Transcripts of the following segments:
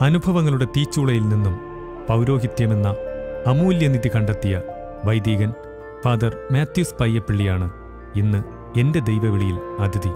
അനുഭവങ്ങളുടെ തീച്ചൂളയിൽ നിന്നും പൗരോഹിത്യമെന്ന അമൂല്യനിധി കണ്ടെത്തിയ വൈദികൻ ഫാദർ മാത്യൂസ് പയ്യപ്പള്ളിയാണ് ഇന്ന് എൻ്റെ ദൈവവിളിയിൽ അതിഥി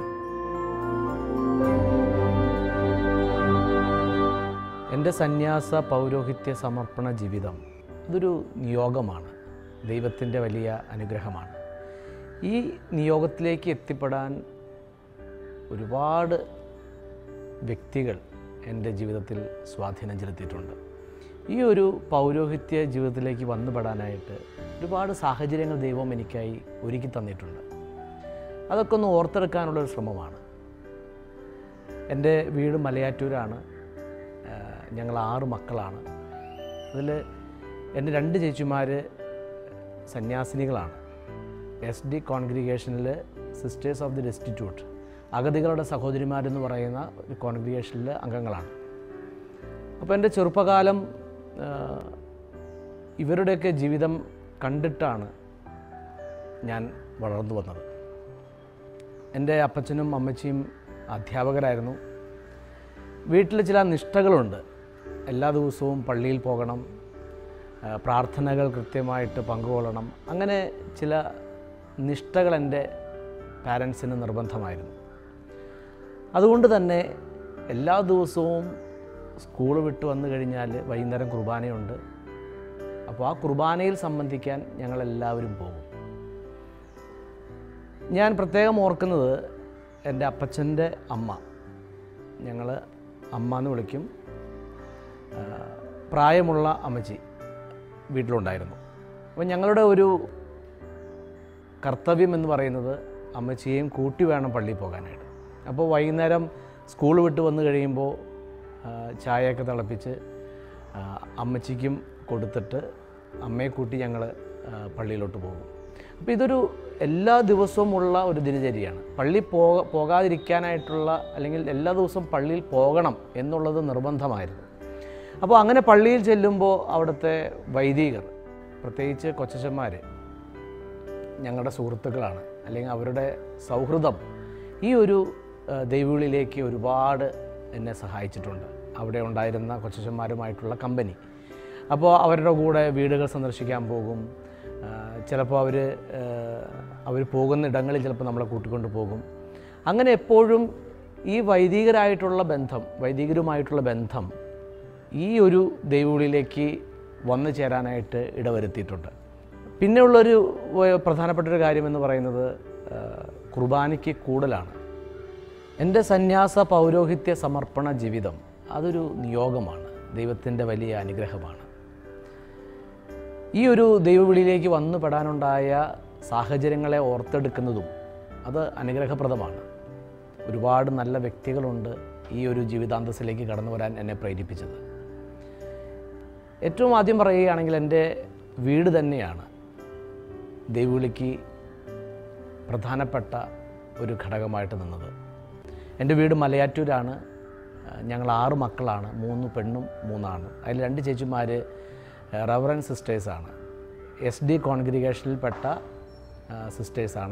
എൻ്റെ സന്യാസ പൗരോഹിത്യ സമർപ്പണ ജീവിതം ഇതൊരു നിയോഗമാണ് ദൈവത്തിൻ്റെ വലിയ അനുഗ്രഹമാണ് ഈ നിയോഗത്തിലേക്ക് എത്തിപ്പെടാൻ ഒരുപാട് വ്യക്തികൾ എൻ്റെ ജീവിതത്തിൽ സ്വാധീനം ചെലുത്തിയിട്ടുണ്ട് ഈ ഒരു പൗരോഹിത്യ ജീവിതത്തിലേക്ക് വന്നുപെടാനായിട്ട് ഒരുപാട് സാഹചര്യങ്ങൾ ദൈവം എനിക്കായി ഒരുക്കി തന്നിട്ടുണ്ട് അതൊക്കെ ഒന്ന് ഓർത്തെടുക്കാനുള്ള ഒരു ശ്രമമാണ് എൻ്റെ വീട് മലയാറ്റൂരാണ് ആഹ് ഞങ്ങൾ ആറ് മക്കളാണ് അതിൽ എൻ്റെ രണ്ട് ചേച്ചിമാർ സന്യാസിനികളാണ് എസ് ഡി കോൺഗ്രിഗേഷനിൽ സിസ്റ്റേഴ്സ് ഓഫ് ദി ഡെസ്റ്റിറ്റ്യൂട്ട് അഗതികളുടെ സഹോദരിമാരെന്ന് പറയുന്ന ഒരു കോൺഗ്രിഗേഷനിൽ അംഗങ്ങളാണ് അപ്പോൾ എൻ്റെ ചെറുപ്പകാലം ആഹ് ഇവരുടെയൊക്കെ ജീവിതം കണ്ടിട്ടാണ് ഞാൻ വളർന്നു വന്നത് എൻ്റെ അപ്പച്ചനും അമ്മച്ചിയും അധ്യാപകരായിരുന്നു വീട്ടിൽ ചില നിഷ്ഠകളുണ്ട് എല്ലാ ദിവസവും പള്ളിയിൽ പോകണം ആ, പ്രാർത്ഥനകൾ കൃത്യമായിട്ട് പങ്കുകൊള്ളണം അങ്ങനെ ചില നിഷ്ഠകൾ എൻ്റെ പാരൻസിന് നിർബന്ധമായിരുന്നു അതുകൊണ്ട് തന്നെ എല്ലാ ദിവസവും സ്കൂൾ വിട്ട് വന്നു കഴിഞ്ഞാൽ വൈകുന്നേരം കുർബാനയുണ്ട് അപ്പോൾ ആ കുർബാനയിൽ സംബന്ധിക്കാൻ ഞങ്ങളെല്ലാവരും പോകും ഞാൻ പ്രത്യേകം ഓർക്കുന്നത് എൻ്റെ അപ്പച്ചൻ്റെ അമ്മ ഞങ്ങൾ അമ്മ എന്ന് വിളിക്കും ആ, പ്രായമുള്ള അമ്മച്ചി വീട്ടിലുണ്ടായിരുന്നു അപ്പോൾ ഞങ്ങളുടെ ഒരു കർത്തവ്യം എന്ന് പറയുന്നത് അമ്മച്ചിയെയും കൂട്ടി വേണം പള്ളിയിൽ പോകാനായിട്ട് അപ്പോൾ വൈകുന്നേരം സ്കൂൾ വിട്ട് വന്നു കഴിയുമ്പോൾ ആ, ചായയൊക്കെ തിളപ്പിച്ച് ആ, അമ്മച്ചിക്കും കൊടുത്തിട്ട് അമ്മയെ കൂട്ടി ഞങ്ങൾ പള്ളിയിലോട്ട് പോകും അപ്പോൾ ഇതൊരു എല്ലാ ദിവസവും ഉള്ള ഒരു ദിനചര്യയാണ് പള്ളി പോക പോകാതിരിക്കാനായിട്ടുള്ള അല്ലെങ്കിൽ എല്ലാ ദിവസവും പള്ളിയിൽ പോകണം എന്നുള്ളത് നിർബന്ധമായിരുന്നു അപ്പോൾ അങ്ങനെ പള്ളിയിൽ ചെല്ലുമ്പോൾ അവിടുത്തെ വൈദികർ പ്രത്യേകിച്ച് കൊച്ചച്ചന്മാർ ഞങ്ങളുടെ സുഹൃത്തുക്കളാണ് അല്ലെങ്കിൽ അവരുടെ സൗഹൃദം ഈ ഒരു ആ, ദൈവവിളിയിലേക്ക് ഒരുപാട് എന്നെ സഹായിച്ചിട്ടുണ്ട് അവിടെ ഉണ്ടായിരുന്ന കൊച്ചച്ചന്മാരുമായിട്ടുള്ള കമ്പനി അപ്പോൾ അവരുടെ കൂടെ വീടുകൾ സന്ദർശിക്കാൻ പോകും ആ, ചിലപ്പോൾ അവർ അവർ പോകുന്ന ഇടങ്ങളിൽ ചിലപ്പോൾ നമ്മളെ കൂട്ടിക്കൊണ്ട് പോകും അങ്ങനെ എപ്പോഴും ഈ വൈദികരായിട്ടുള്ള ബന്ധം വൈദികരുമായിട്ടുള്ള ബന്ധം ഈ ഒരു ദൈവവിളിയിലേക്ക് വന്നു ചേരാനായിട്ട് ഇടവരുത്തിയിട്ടുണ്ട് പിന്നെയുള്ളൊരു വ- പ്രധാനപ്പെട്ട ഒരു കാര്യമെന്ന് പറയുന്നത് ആ, കുർബാനയ്ക്ക് കൂടുതലാണ് എൻ്റെ സന്യാസ പൗരോഹിത്യ സമർപ്പണ ജീവിതം അതൊരു നിയോഗമാണ് ദൈവത്തിൻ്റെ വലിയ അനുഗ്രഹമാണ് ഈ ഒരു ദൈവവിളിയിലേക്ക് വന്നു പെടാനുണ്ടായ സാഹചര്യങ്ങളെ ഓർത്തെടുക്കുന്നതും അത് അനുഗ്രഹപ്രദമാണ് ഒരുപാട് നല്ല വ്യക്തികളുണ്ട് ഈ ഒരു ജീവിതാന്തസ്സിലേക്ക് കടന്നു വരാൻ എന്നെ പ്രേരിപ്പിച്ചത് ഏറ്റവും ആദ്യം പറയുകയാണെങ്കിൽ എൻ്റെ വീട് തന്നെയാണ് ദൈവവിളിക്ക് പ്രധാനപ്പെട്ട ഒരു ഘടകമായിട്ട് നിന്നത് എൻ്റെ വീട് മലയാറ്റൂരാണ് ആ, ഞങ്ങൾ ആറ് മക്കളാണ് മൂന്ന് പെണ്ണും മൂന്നാണും അതിൽ രണ്ട് ചേച്ചിമാർ റവറൻ സിസ്റ്റേഴ്സാണ് എസ് ഡി കോൺഗ്രിഗേഷനിൽപ്പെട്ട സിസ്റ്റേഴ്സാണ്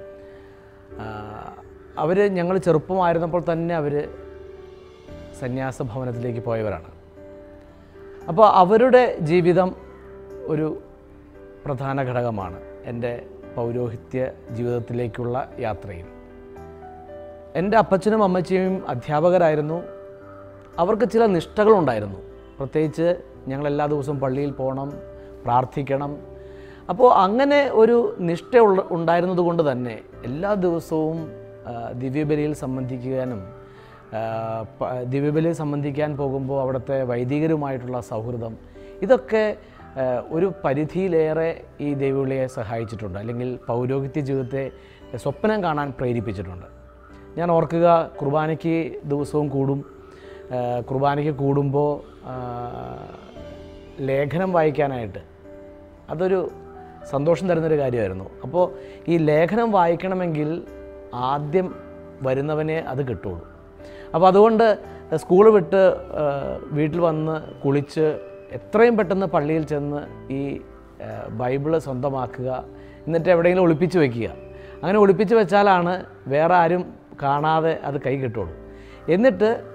അവർ ഞങ്ങൾ ചെറുപ്പമായിരുന്നപ്പോൾ തന്നെ അവർ സന്യാസ ഭവനത്തിലേക്ക് പോയവരാണ് അപ്പോൾ അവരുടെ ജീവിതം ഒരു പ്രധാന ഘടകമാണ് എൻ്റെ പൗരോഹിത്യ ജീവിതത്തിലേക്കുള്ള യാത്രയിൽ എൻ്റെ അപ്പച്ചനും അമ്മച്ചിയും അധ്യാപകരായിരുന്നു അവർക്ക് ചില നിഷ്ഠകളുണ്ടായിരുന്നു പ്രത്യേകിച്ച് ഞങ്ങൾ എല്ലാ ദിവസവും പള്ളിയിൽ പോകണം പ്രാർത്ഥിക്കണം അപ്പോൾ അങ്ങനെ ഒരു നിഷ്ഠ ഉള്ള ഉണ്ടായിരുന്നത് കൊണ്ട് തന്നെ എല്ലാ ദിവസവും ആ, ദിവ്യബലിയിൽ സംബന്ധിക്കാനും ആ, പ- ദിവ്യബലിയിൽ സംബന്ധിക്കാൻ പോകുമ്പോൾ അവിടുത്തെ വൈദികരുമായിട്ടുള്ള സൗഹൃദം ഇതൊക്കെ ആ, ഒരു പരിധിയിലേറെ ഈ ദൈവവിളിയെ സഹായിച്ചിട്ടുണ്ട് അല്ലെങ്കിൽ പൗരോഹിത്യ ജീവിതത്തെ സ്വപ്നം കാണാൻ പ്രേരിപ്പിച്ചിട്ടുണ്ട് ഞാൻ ഓർക്കുക കുർബാനയ്ക്ക് ദിവസവും കൂടും ആ, കുർബാനയ്ക്ക് കൂടുമ്പോൾ ആ, ലേഖനം വായിക്കാനായിട്ട് അതൊരു സന്തോഷം തരുന്നൊരു കാര്യമായിരുന്നു അപ്പോൾ ഈ ലേഖനം വായിക്കണമെങ്കിൽ ആദ്യം വരുന്നവനെ അത് കിട്ടുള്ളൂ അപ്പോൾ അതുകൊണ്ട് സ്കൂൾ വിട്ട് ആ, വീട്ടിൽ വന്ന് കുളിച്ച് എത്രയും പെട്ടെന്ന് പള്ളിയിൽ ചെന്ന് ഈ ആ, ബൈബിള് സ്വന്തമാക്കുക എന്നിട്ട് എവിടെയെങ്കിലും ഒളിപ്പിച്ച് വെക്കുക അങ്ങനെ ഒളിപ്പിച്ച് വെച്ചാലാണ് വേറെ ആരും കാണാതെ അത് കൈ കിട്ടുള്ളൂ എന്നിട്ട്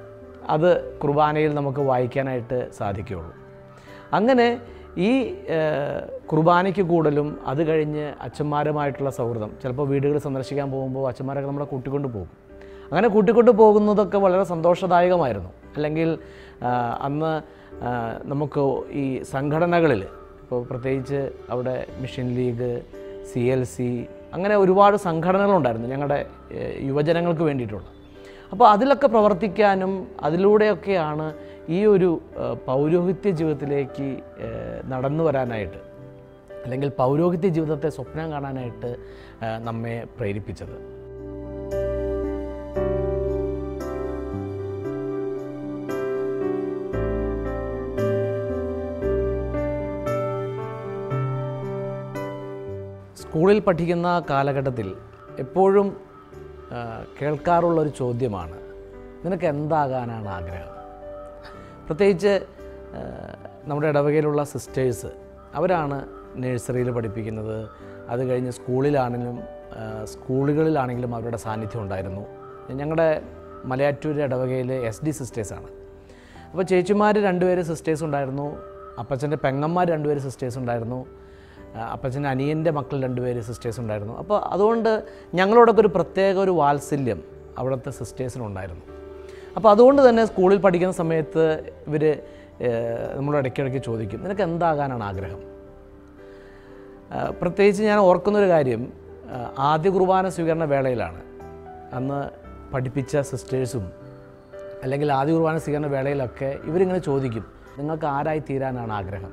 അത് കുർബാനയിൽ നമുക്ക് വായിക്കാനായിട്ട് സാധിക്കുകയുള്ളൂ അങ്ങനെ ഈ ഏഹ്, കുർബാനയ്ക്ക് കൂടുതലും അത് കഴിഞ്ഞ് അച്ഛന്മാരുമായിട്ടുള്ള സൗഹൃദം ചിലപ്പോൾ വീടുകൾ സന്ദർശിക്കാൻ പോകുമ്പോൾ അച്ഛന്മാരൊക്കെ നമ്മളെ കൂട്ടിക്കൊണ്ട് പോകും അങ്ങനെ കൂട്ടിക്കൊണ്ട് പോകുന്നതൊക്കെ വളരെ സന്തോഷദായകമായിരുന്നു അല്ലെങ്കിൽ ആ, അന്ന് ആ, നമുക്ക് ഈ സംഘടനകളിൽ ഇപ്പോൾ പ്രത്യേകിച്ച് അവിടെ mission league C L C അങ്ങനെ ഒരുപാട് സംഘടനകളുണ്ടായിരുന്നു ഞങ്ങളുടെ ഏഹ്, യുവജനങ്ങൾക്ക് വേണ്ടിയിട്ടുള്ള അപ്പോൾ അതിലൊക്കെ പ്രവർത്തിക്കാനും അതിലൂടെയൊക്കെയാണ് ഈ ഒരു ഏഹ്, പൗരോഹിത്യ ജീവിതത്തിലേക്ക് ഏഹ്, നടന്നു വരാനായിട്ട് അല്ലെങ്കിൽ പൗരോഹിത്യ ജീവിതത്തെ സ്വപ്നം കാണാനായിട്ട് ഏഹ്, നമ്മെ പ്രേരിപ്പിച്ചത് സ്കൂളിൽ പഠിക്കുന്ന കാലഘട്ടത്തിൽ എപ്പോഴും ആ, കേൾക്കാറുള്ളൊരു ചോദ്യമാണ് നിനക്ക് എന്താകാനാണ് ആഗ്രഹം പ്രത്യേകിച്ച് ആ, നമ്മുടെ ഇടവകയിലുള്ള സിസ്റ്റേഴ്സ് അവരാണ് നഴ്സറിയിൽ പഠിപ്പിക്കുന്നത് അത് കഴിഞ്ഞ് സ്കൂളിലാണെങ്കിലും ആ, സ്കൂളുകളിലാണെങ്കിലും അവരുടെ സാന്നിധ്യം ഉണ്ടായിരുന്നു ഞങ്ങളുടെ മലയാറ്റൂർ ഇടവകയിൽ എസ് ഡി സിസ്റ്റേഴ്സാണ് അപ്പോൾ ചേച്ചിമാർ രണ്ടുപേര് സിസ്റ്റേഴ്സ് ഉണ്ടായിരുന്നു അപ്പച്ചൻ്റെ പെങ്ങന്മാർ രണ്ടുപേര് സിസ്റ്റേഴ്സ് ഉണ്ടായിരുന്നു ആ, അപ്പച്ചൻ്റെ അനിയൻ്റെ മക്കൾ രണ്ടുപേര് സിസ്റ്റേഴ്സ് ഉണ്ടായിരുന്നു അപ്പോൾ അതുകൊണ്ട് ഞങ്ങളോടൊക്കെ ഒരു പ്രത്യേക ഒരു വാത്സല്യം അവിടുത്തെ സിസ്റ്റേഴ്സിനുണ്ടായിരുന്നു അപ്പോൾ അതുകൊണ്ട് തന്നെ സ്കൂളിൽ പഠിക്കുന്ന സമയത്ത് ഇവർ നമ്മളോട് ഇടയ്ക്കിടയ്ക്ക് ചോദിക്കും നിനക്ക് എന്താകാനാണ് ആഗ്രഹം ആ, പ്രത്യേകിച്ച് ഞാൻ ഓർക്കുന്നൊരു കാര്യം ആ, ആദ്യ കുർബാന സ്വീകരണ വേളയിലാണ് അന്ന് പഠിപ്പിച്ച സിസ്റ്റേഴ്സും അല്ലെങ്കിൽ ആദ്യ കുർബാന സ്വീകരണ വേളയിലൊക്കെ ഇവരിങ്ങനെ ചോദിക്കും നിങ്ങൾക്ക് ആരായി തീരാനാണ് ആഗ്രഹം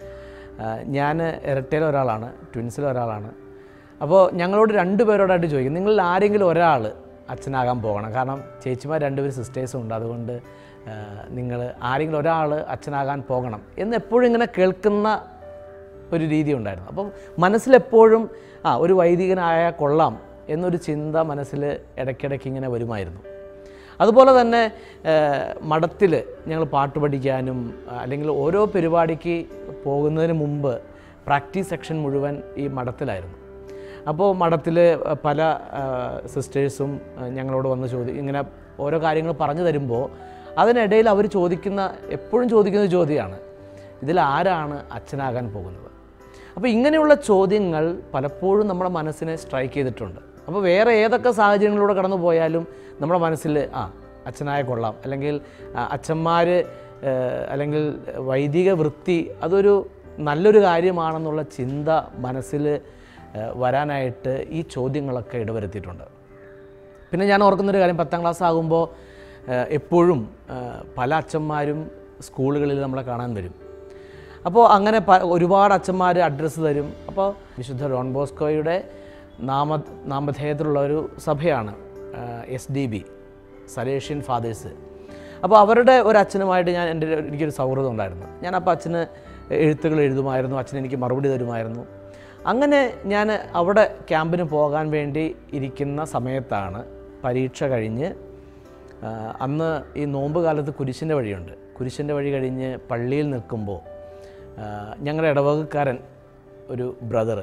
ഞാൻ ഇരട്ടയിലെ ഒരാളാണ് ട്വിൻസിലെ ഒരാളാണ് അപ്പോൾ ഞങ്ങളോട് രണ്ട് പേരോടായിട്ട് ചോദിക്കും നിങ്ങളിൽ ആരെങ്കിലും ഒരാൾ അച്ഛനാകാൻ പോകണം കാരണം ചേച്ചിമാർ രണ്ടുപേരും സിസ്റ്റേഴ്സും ഉണ്ട് അതുകൊണ്ട് നിങ്ങൾ ആരെങ്കിലും ഒരാൾ അച്ഛനാകാൻ പോകണം എന്ന് എപ്പോഴും ഇങ്ങനെ കേൾക്കുന്ന ഒരു രീതി ഉണ്ടായിരുന്നു അപ്പം മനസ്സിലെപ്പോഴും ആ ഒരു വൈദികനായ കൊള്ളാം എന്നൊരു ചിന്ത മനസ്സിൽ ഇടയ്ക്കിടയ്ക്ക് ഇങ്ങനെ വരുമായിരുന്നു അതുപോലെ തന്നെ മഠത്തിൽ ഞങ്ങൾ പാട്ട് പഠിക്കാനും ആ, അല്ലെങ്കിൽ ഓരോ പരിപാടിക്ക് പോകുന്നതിന് മുമ്പ് പ്രാക്ടീസ് സെക്ഷൻ മുഴുവൻ ഈ മഠത്തിലായിരുന്നു അപ്പോൾ മഠത്തിൽ പല സിസ്റ്റേഴ്സും ഞങ്ങളോട് വന്ന് ചോദി ഇങ്ങനെ ഓരോ കാര്യങ്ങൾ പറഞ്ഞു തരുമ്പോൾ അതിനിടയിൽ അവർ ചോദിക്കുന്ന എപ്പോഴും ചോദിക്കുന്ന ഒരു ചോദ്യമാണ് ഇതിൽ ആരാണ് അച്ഛനാകാൻ പോകുന്നത് അപ്പോൾ ഇങ്ങനെയുള്ള ചോദ്യങ്ങൾ പലപ്പോഴും നമ്മുടെ മനസ്സിനെ സ്ട്രൈക്ക് ചെയ്തിട്ടുണ്ട് അപ്പോൾ വേറെ ഏതൊക്കെ സാഹചര്യങ്ങളിലൂടെ കടന്നു പോയാലും നമ്മുടെ മനസ്സിൽ ആ അച്ഛനായ കൊള്ളാം അല്ലെങ്കിൽ അച്ഛന്മാർ അല്ലെങ്കിൽ വൈദിക വൃത്തി അതൊരു നല്ലൊരു കാര്യമാണെന്നുള്ള ചിന്ത മനസ്സിൽ ഏഹ്, വരാനായിട്ട് ഈ ചോദ്യങ്ങളൊക്കെ ഇടവരുത്തിയിട്ടുണ്ട് പിന്നെ ഞാൻ ഓർക്കുന്നൊരു കാര്യം പത്താം ക്ലാസ് ആകുമ്പോൾ ഏഹ്, എപ്പോഴും ഏഹ്, പല അച്ഛന്മാരും സ്കൂളുകളിൽ നമ്മളെ കാണാൻ വരും അപ്പോൾ അങ്ങനെ പ ഒരുപാട് അച്ഛന്മാർ അഡ്രസ്സ് തരും അപ്പോൾ വിശുദ്ധ ഡോൺ ബോസ്കോയുടെ നാമ നാമധേയത്തിലുള്ള ഒരു സഭയാണ് S D B Salesian fathers അപ്പോൾ അവരുടെ ഒരു അച്ഛനുമായിട്ട് ഞാൻ എൻ്റെ ഒരു- എനിക്കൊരു സൗഹൃദം ഉണ്ടായിരുന്നു ഞാൻ അപ്പോൾ അച്ഛന് എഴുത്തുകൾ എഴുതുമായിരുന്നു അച്ഛൻ എനിക്ക് മറുപടി തരുമായിരുന്നു അങ്ങനെ ഞാൻ അവിടെ ക്യാമ്പിന് പോകാൻ വേണ്ടി ഇരിക്കുന്ന സമയത്താണ് പരീക്ഷ കഴിഞ്ഞ് ആ, അന്ന് ഈ നോമ്പ് കാലത്ത് കുരിശിൻ്റെ വഴിയുണ്ട് കുരിശിൻ്റെ വഴി കഴിഞ്ഞ് പള്ളിയിൽ നിൽക്കുമ്പോൾ ആ, ഞങ്ങളുടെ ഇടവകക്കാരൻ ഒരു ബ്രദർ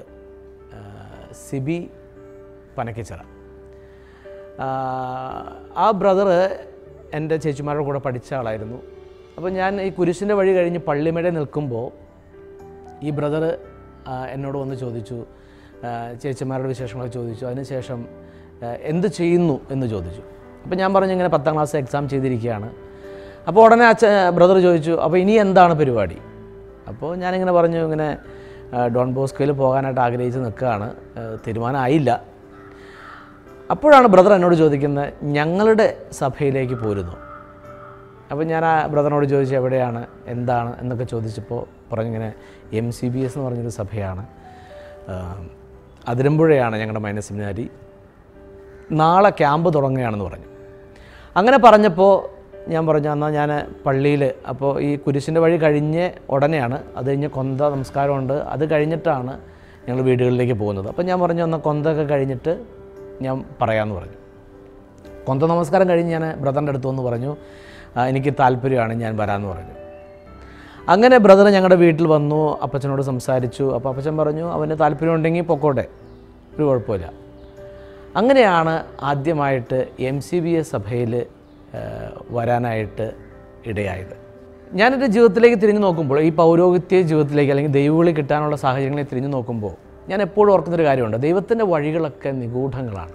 സിബി പനക്കിച്ചിറ ആ, ആ ബ്രദർ എൻ്റെ ചേച്ചിമാരുടെ കൂടെ പഠിച്ച ആളായിരുന്നു അപ്പോൾ ഞാൻ ഈ കുരിശിൻ്റെ വഴി കഴിഞ്ഞ് പള്ളിമേടെ നിൽക്കുമ്പോൾ ഈ ബ്രദർ എന്നോട് വന്ന് ചോദിച്ചു ആ, ചേച്ചിമാരുടെ വിശേഷങ്ങളൊക്കെ ചോദിച്ചു അതിനുശേഷം ആ, എന്ത് ചെയ്യുന്നു എന്ന് ചോദിച്ചു അപ്പോൾ ഞാൻ പറഞ്ഞു ഇങ്ങനെ പത്താം ക്ലാസ് എക്സാം ചെയ്തിരിക്കുകയാണ് അപ്പോൾ ഉടനെ അച്ഛ ബ്രദർ ചോദിച്ചു അപ്പോൾ ഇനി എന്താണ് പരിപാടി അപ്പോൾ ഞാനിങ്ങനെ പറഞ്ഞു ഇങ്ങനെ ആ, ഡോൺ ബോസ്കോയിൽ പോകാനായിട്ട് ആഗ്രഹിച്ച് നിൽക്കുകയാണ് ആ, തീരുമാനമായില്ല അപ്പോഴാണ് ബ്രദർ എന്നോട് ചോദിക്കുന്നത് ഞങ്ങളുടെ സഭയിലേക്ക് പോരുന്നു അപ്പോൾ ഞാൻ ആ ബ്രദറിനോട് ചോദിച്ചു എവിടെയാണ് എന്താണ് എന്നൊക്കെ ചോദിച്ചപ്പോൾ പറഞ്ഞിങ്ങനെ എം സി ബി എസ് എന്ന് പറഞ്ഞൊരു സഭയാണ് ആ, അതിരമ്പുഴയാണ് ഞങ്ങളുടെ മൈനസ് സെമിനാരി നാളെ ക്യാമ്പ് തുടങ്ങുകയാണെന്ന് പറഞ്ഞു അങ്ങനെ പറഞ്ഞപ്പോൾ ഞാൻ പറഞ്ഞു എന്നാൽ ഞാൻ പള്ളിയിൽ അപ്പോൾ ഈ കുരിശിൻ്റെ വഴി കഴിഞ്ഞ് ഉടനെയാണ് അത് കഴിഞ്ഞ് കൊന്ത നമസ്കാരമുണ്ട് അത് കഴിഞ്ഞിട്ടാണ് ഞങ്ങൾ വീടുകളിലേക്ക് പോകുന്നത് അപ്പോൾ ഞാൻ പറഞ്ഞു എന്നാൽ കൊന്തൊക്കെ കഴിഞ്ഞിട്ട് ഞാൻ പറയാമെന്ന് പറഞ്ഞു കൊന്ത നമസ്കാരം കഴിഞ്ഞ് ഞാൻ ബ്രദറിൻ്റെ അടുത്ത് വന്ന് പറഞ്ഞു "ആ, എനിക്ക് താല്പര്യമാണ് ഞാൻ വരാമെന്ന് പറഞ്ഞു അങ്ങനെ ബ്രദർ ഞങ്ങളുടെ വീട്ടിൽ വന്നു അപ്പച്ചനോട് സംസാരിച്ചു അപ്പോൾ അപ്പച്ചൻ പറഞ്ഞു അവന് താല്പര്യമുണ്ടെങ്കിൽ പൊക്കോട്ടെ ഒരു കുഴപ്പമില്ല അങ്ങനെയാണ് ആദ്യമായിട്ട് എം സി ബി എസ് സഭയിൽ വരാനായിട്ട് ഇടയായത് ഞാൻ എൻ്റെ ജീവിതത്തിലേക്ക് തിരിഞ്ഞു നോക്കുമ്പോൾ ഈ പൗരോഹിത്യ ജീവിതത്തിലേക്ക് അല്ലെങ്കിൽ ദൈവവിളി കിട്ടാനുള്ള സാഹചര്യങ്ങളെ തിരിഞ്ഞു നോക്കുമ്പോൾ ഞാൻ എപ്പോഴും ഓർക്കുന്നൊരു കാര്യമുണ്ട് ദൈവത്തിൻ്റെ വഴികളൊക്കെ നിഗൂഢങ്ങളാണ്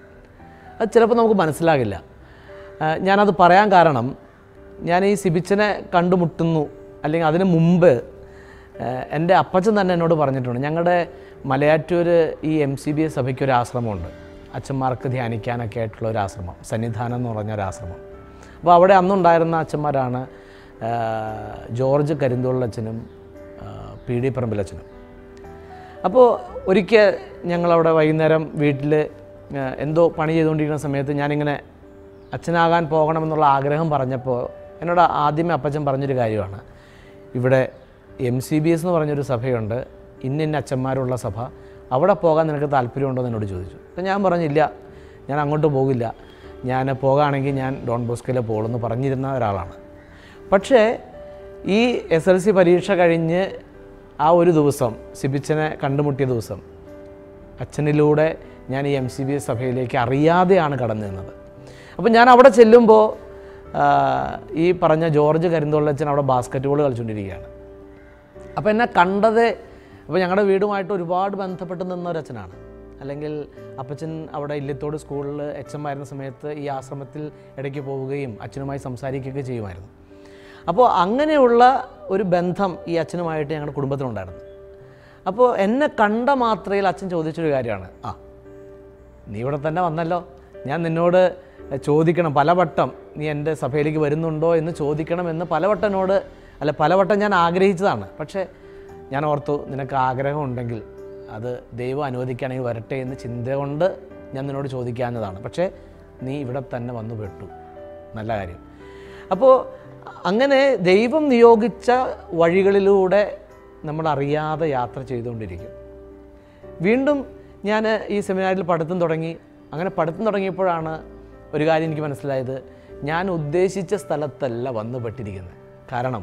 അത് ചിലപ്പോൾ നമുക്ക് മനസ്സിലാകില്ല ആ, ഞാനത് പറയാൻ കാരണം ഞാൻ ഈ സിബിച്ചനെ കണ്ടുമുട്ടുന്നു അല്ലെങ്കിൽ അതിന് മുമ്പ് ആ, എൻ്റെ അപ്പച്ചൻ തന്നെ എന്നോട് പറഞ്ഞിട്ടുണ്ട് ഞങ്ങളുടെ മലയാറ്റൂർ ഈ എം സി ബി എസ് സഭയ്ക്ക് ഒരു ആശ്രമമുണ്ട് അച്ഛന്മാർക്ക് ധ്യാനിക്കാനൊക്കെ ആയിട്ടുള്ള ഒരു ആശ്രമം സന്നിധാനം എന്ന് പറഞ്ഞ ഒരു ആശ്രമം അപ്പോൾ അവിടെ അന്നുണ്ടായിരുന്ന അച്ഛന്മാരാണ് ആ, ജോർജ് കരിന്തോളച്ചനും പി ഡി പറമ്പിലച്ചനും അപ്പോൾ ഒരിക്കൽ ഞങ്ങളവിടെ വൈകുന്നേരം വീട്ടിൽ എന്തോ പണി ചെയ്തുകൊണ്ടിരിക്കുന്ന സമയത്ത് ഞാനിങ്ങനെ അച്ഛനാകാൻ പോകണമെന്നുള്ള ആഗ്രഹം പറഞ്ഞപ്പോൾ എന്നോട് ആദ്യമേ അപ്പച്ചൻ പറഞ്ഞൊരു കാര്യമാണ് ഇവിടെ എം സി ബി എസ് എന്ന് പറഞ്ഞൊരു സഭയുണ്ട് ഇന്ന ഇന്ന അച്ഛന്മാരുള്ള സഭ അവിടെ പോകാൻ നിനക്ക് താല്പര്യമുണ്ടോ എന്ന് എന്നോട് ചോദിച്ചു അപ്പം ഞാൻ പറഞ്ഞില്ല ഞാൻ അങ്ങോട്ട് പോകില്ല ഞാൻ പോകുകയാണെങ്കിൽ ഞാൻ ഡോൺ ബോസ്കോയിലെ പോകുമെന്ന് പറഞ്ഞിരുന്ന ഒരാളാണ് പക്ഷേ ഈ എസ് എൽ സി പരീക്ഷ കഴിഞ്ഞ് ആ ഒരു ദിവസം സിബിച്ചനെ കണ്ടുമുട്ടിയ ദിവസം അച്ഛനിലൂടെ ഞാൻ ഈ എം സി ബി എസ് സഭയിലേക്ക് അറിയാതെയാണ് കടന്നു നിന്നത് അപ്പോൾ ഞാൻ അവിടെ ചെല്ലുമ്പോൾ ആ, ഈ പറഞ്ഞ ജോർജ് കരിന്തോളച്ചൻ അവിടെ ബാസ്ക്കറ്റ് ബോൾ കളിച്ചുകൊണ്ടിരിക്കുകയാണ് അപ്പോൾ എന്നെ കണ്ടത് അപ്പോൾ ഞങ്ങളുടെ വീടുമായിട്ട് ഒരുപാട് ബന്ധപ്പെട്ട് നിന്ന ഒരു അച്ഛനാണ് അല്ലെങ്കിൽ അപ്പച്ചൻ അവിടെ ഇല്ലത്തോട് സ്കൂളിൽ എച്ച് എം ആയിരുന്ന സമയത്ത് ഈ ആശ്രമത്തിൽ ഇടയ്ക്ക് പോവുകയും അച്ഛനുമായി സംസാരിക്കുകയൊക്കെ ചെയ്യുമായിരുന്നു അപ്പോൾ അങ്ങനെയുള്ള ഒരു ബന്ധം ഈ അച്ഛനുമായിട്ട് ഞങ്ങളുടെ കുടുംബത്തിനുണ്ടായിരുന്നു അപ്പോൾ എന്നെ കണ്ട മാത്രയിൽ അച്ഛൻ ചോദിച്ചൊരു കാര്യമാണ് ആ നീ ഇവിടെ തന്നെ വന്നല്ലോ ഞാൻ നിന്നോട് ചോദിക്കണം പലവട്ടം നീ എൻ്റെ സഭയിലേക്ക് വരുന്നുണ്ടോ എന്ന് ചോദിക്കണമെന്ന് പലവട്ടം എന്നോട് അല്ല പലവട്ടം ഞാൻ ആഗ്രഹിച്ചതാണ് പക്ഷേ ഞാൻ ഓർത്തു നിനക്ക് ആഗ്രഹം ഉണ്ടെങ്കിൽ അത് ദൈവം അനുവദിക്കുകയാണെങ്കിൽ വരട്ടെ എന്ന് ചിന്ത കൊണ്ട് ഞാൻ നിന്നോട് ചോദിക്കാവുന്നതാണ് പക്ഷേ നീ ഇവിടെ തന്നെ വന്നു പെട്ടു നല്ല കാര്യം അപ്പോൾ അങ്ങനെ ദൈവം നിയോഗിച്ച വഴികളിലൂടെ നമ്മൾ അറിയാതെ യാത്ര ചെയ്തുകൊണ്ടിരിക്കും വീണ്ടും ഞാൻ ഈ സെമിനാറിൽ പഠിത്തം തുടങ്ങി അങ്ങനെ പഠിത്തം തുടങ്ങിയപ്പോഴാണ് ഒരു കാര്യം എനിക്ക് മനസ്സിലായത് ഞാൻ ഉദ്ദേശിച്ച സ്ഥലത്തല്ല വന്നു പെട്ടിരിക്കുന്നത് കാരണം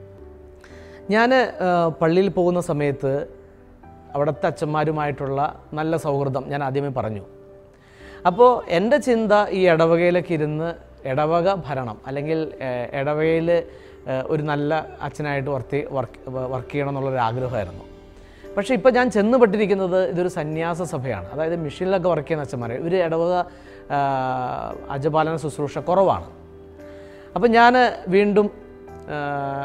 ഞാൻ പള്ളിയിൽ പോകുന്ന സമയത്ത് അവിടുത്തെ അച്ഛന്മാരുമായിട്ടുള്ള നല്ല സൗഹൃദം ഞാൻ ആദ്യമേ പറഞ്ഞു അപ്പോൾ എൻ്റെ ചിന്ത ഈ ഇടവകയിലൊക്കെ ഇരുന്ന് ഇടവക ഭരണം അല്ലെങ്കിൽ ഏഹ്, ഇടവകയിൽ ഏഹ്, ഒരു നല്ല അച്ഛനായിട്ട് വർക്ക് വർക്ക് വർക്ക് ചെയ്യണം എന്നുള്ളൊരു ആഗ്രഹമായിരുന്നു പക്ഷേ ഇപ്പോൾ ഞാൻ ചെന്നുപെട്ടിരിക്കുന്നത് ഇതൊരു സന്യാസ സഭയാണ് അതായത് മിഷനിലൊക്കെ വർക്ക് ചെയ്യുന്ന അച്ഛന്മാർ ഇവർ ഇടവക ആ, അജപാലന ശുശ്രൂഷ കുറവാണ് അപ്പം ഞാൻ വീണ്ടും ആ,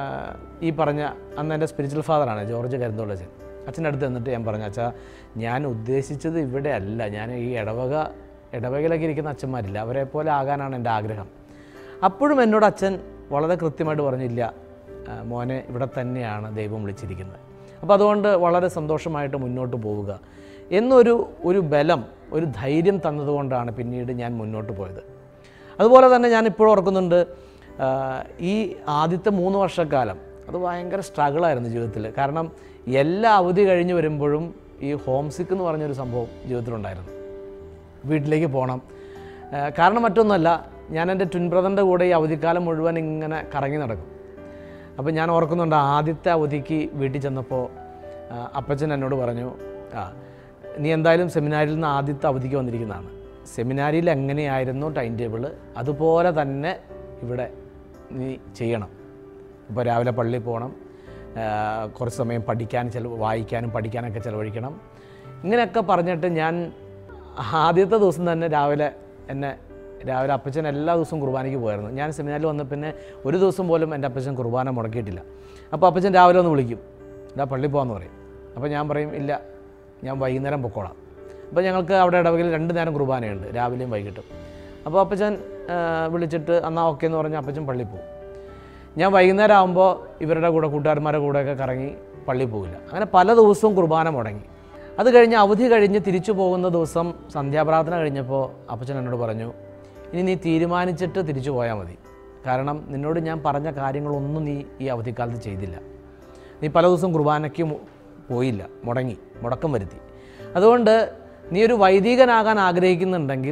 ഈ പറഞ്ഞ അന്ന് എൻ്റെ സ്പിരിച്വൽ ഫാദറാണ് ജോർജ് കരുന്തോളച്ചൻ അച്ഛൻ്റെ അടുത്ത് എന്നിട്ട് ഞാൻ പറഞ്ഞു അച്ഛാ ഞാൻ ഉദ്ദേശിച്ചത് ഇവിടെ അല്ല ഞാൻ ഈ ഇടവക ഇടവകയിലൊക്കെ ഇരിക്കുന്ന അച്ഛന്മാരില്ല അവരെ പോലെ ആകാനാണ് എൻ്റെ ആഗ്രഹം അപ്പോഴും എന്നോട് അച്ഛൻ വളരെ കൃത്യമായിട്ട് പറഞ്ഞില്ല ആ, മോനെ ഇവിടെ തന്നെയാണ് ദൈവം വിളിച്ചിരിക്കുന്നത് അപ്പോൾ അതുകൊണ്ട് വളരെ സന്തോഷമായിട്ട് മുന്നോട്ട് പോവുക എന്നൊരു ഒരു ബലം ഒരു ധൈര്യം തന്നതുകൊണ്ടാണ് പിന്നീട് ഞാൻ മുന്നോട്ട് പോയത് അതുപോലെ തന്നെ ഞാൻ ഇപ്പോഴും ഓർക്കുന്നുണ്ട് ആ, ഈ ആദ്യത്തെ മൂന്ന് വർഷക്കാലം അത് ഭയങ്കര സ്ട്രഗിളായിരുന്നു ജീവിതത്തിൽ കാരണം എല്ലാ അവധി കഴിഞ്ഞ് വരുമ്പോഴും ഈ ഹോം സിക്ക് എന്ന് പറഞ്ഞൊരു സംഭവം ജീവിതത്തിലുണ്ടായിരുന്നു വീട്ടിലേക്ക് പോകണം ആ, കാരണം മറ്റൊന്നുമല്ല ഞാൻ എൻ്റെ ട്വിൻ ബ്രദറിൻ്റെ കൂടെ ഈ അവധിക്കാലം മുഴുവൻ ഇങ്ങനെ കറങ്ങി നടക്കും അപ്പോൾ ഞാൻ ഓർക്കുന്നുണ്ട് ആദ്യത്തെ അവധിക്ക് വീട്ടിൽ ചെന്നപ്പോൾ ആ, അപ്പച്ചൻ എന്നോട് പറഞ്ഞു ആ നീ എന്തായാലും സെമിനാരിൽ നിന്ന് ആദ്യത്തെ അവധിക്ക് വന്നിരിക്കുന്നതാണ് സെമിനാരിയിൽ എങ്ങനെയായിരുന്നു ടൈം ടേബിൾ അതുപോലെ തന്നെ ഇവിടെ നീ ചെയ്യണം ഇപ്പോൾ രാവിലെ പള്ളിയിൽ പോകണം ആ, കുറച്ച് സമയം പഠിക്കാൻ ചില വായിക്കാനും പഠിക്കാനൊക്കെ ചിലവഴിക്കണം ഇങ്ങനെയൊക്കെ പറഞ്ഞിട്ട് ഞാൻ ആദ്യത്തെ ദിവസം തന്നെ രാവിലെ എന്നെ രാവിലെ അപ്പച്ചൻ എല്ലാ ദിവസവും കുർബാനയ്ക്ക് പോയായിരുന്നു ഞാൻ സെമിനാറിൽ വന്ന പിന്നെ ഒരു ദിവസം പോലും എൻ്റെ അപ്പച്ചൻ കുർബാന മുടക്കിയിട്ടില്ല അപ്പോൾ അപ്പച്ചൻ രാവിലെ ഒന്ന് വിളിക്കും ഇതാ പള്ളിയിൽ പോകാമെന്ന് പറയും അപ്പോൾ ഞാൻ പറയും ഇല്ല ഞാൻ വൈകുന്നേരം പൊക്കോളാം അപ്പോൾ ഞങ്ങൾക്ക് അവിടെ ഇടവകയിൽ രണ്ട് നേരം കുർബാനയുണ്ട് രാവിലെയും വൈകിട്ടും അപ്പോൾ അപ്പച്ചൻ ആ, വിളിച്ചിട്ട് എന്നാൽ ഓക്കെ എന്ന് പറഞ്ഞ് അപ്പച്ചൻ പള്ളിയിൽ പോകും ഞാൻ വൈകുന്നേരം ആകുമ്പോൾ ഇവരുടെ കൂടെ കൂട്ടുകാരന്മാരുടെ കൂടെയൊക്കെ കറങ്ങി പള്ളിയിൽ പോകില്ല അങ്ങനെ പല ദിവസവും കുർബാന മുടങ്ങി അത് കഴിഞ്ഞ് അവധി കഴിഞ്ഞ് തിരിച്ചു പോകുന്ന ദിവസം സന്ധ്യാപ്രാർത്ഥന കഴിഞ്ഞപ്പോൾ അപ്പച്ചൻ എന്നോട് പറഞ്ഞു ഇനി നീ തീരുമാനിച്ചിട്ട് തിരിച്ചു പോയാൽ മതി കാരണം നിന്നോട് ഞാൻ പറഞ്ഞ കാര്യങ്ങളൊന്നും നീ ഈ അവധിക്കാലത്ത് ചെയ്തില്ല നീ പല ദിവസവും കുർബാനയ്ക്ക് മു- പോയില്ല മുടങ്ങി മുടക്കം വരുത്തി അതുകൊണ്ട് നീ ഒരു വൈദികനാകാൻ ആഗ്രഹിക്കുന്നുണ്ടെങ്കിൽ